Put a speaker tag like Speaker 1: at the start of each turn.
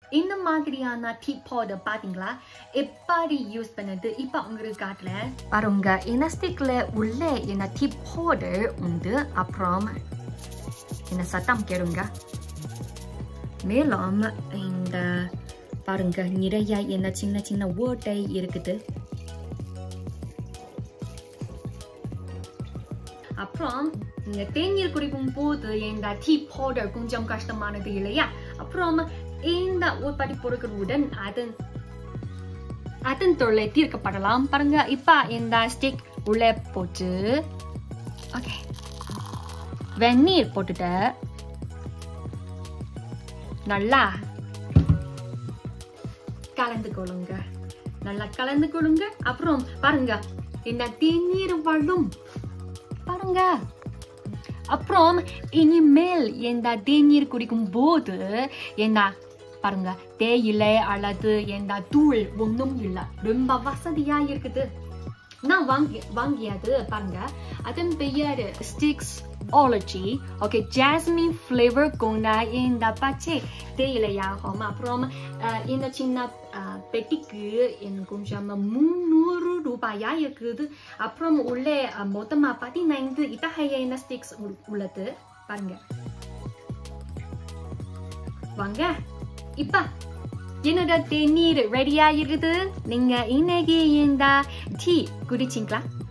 Speaker 1: இந்த மாதிரியான tea powder பாத்தீங்களா எப்படி யூஸ் பண்ணது இப்ப உங்களுக்கு காட்டுறேன் பாருங்க இந்த ஸ்டிக்ல உள்ள இந்த டீ பவுடர் உண்டு அப்புறம் இந்த சத்தம் கேளுங்க மேலும் இந்த பாருங்க நிறைய என்ன சின்ன சின்ன ஓட்டை இருக்குது அப்புறம் நீங்க தேநீர் குடிக்கும் போது இந்த டீ பவுடர் கொஞ்சம் கஷ்டமானது இல்லையா அப்புறம் இந்த உற்பத்தி பொருட்களுடன் அதன் அதன் தொல்லை தீர்க்கப்படலாம் பாருங்க இப்ப இந்த ஸ்டிக் உள்ளே போட்டு ஓகே வெந்நீர் போட்டுட்டு நல்லா கலந்து கொள்ளுங்க நல்லா கலந்து கொள்ளுங்க அப்புறம் பாருங்க இந்த தேநீர் வழும் பாருங்க அப்புறம் இனிமேல் இந்த தேநீர் குடிக்கும் போது என்ன பாருங்க தேயிலை அல்லது எந்த தூள் ஒன்றும் இல்லை ரொம்ப வசதியா இருக்குது நான் வாங்கி வாங்கியது பாருங்க அதன் பெயர் sticks ology okay jasmine flavour கொண்ட இந்த பச்சை தேயிலையாகும் அப்புறம் அஹ், இந்த சின்ன அஹ், பெட்டிக்கு எனக்கு கொஞ்சம் முந்நூறு ரூபாயா இருக்குது அப்புறம் உள்ளே அஹ், மொத்தமா பதினைந்து இத்தகைய இந்த ஸ்டிக்ஸ் உள்ளது பாருங்க வாங்க இப்ப என்னோட தேநீர் ரெடியா இருக்குது நீங்க இன்னைக்கு இந்த டீ குடிச்சிங்களா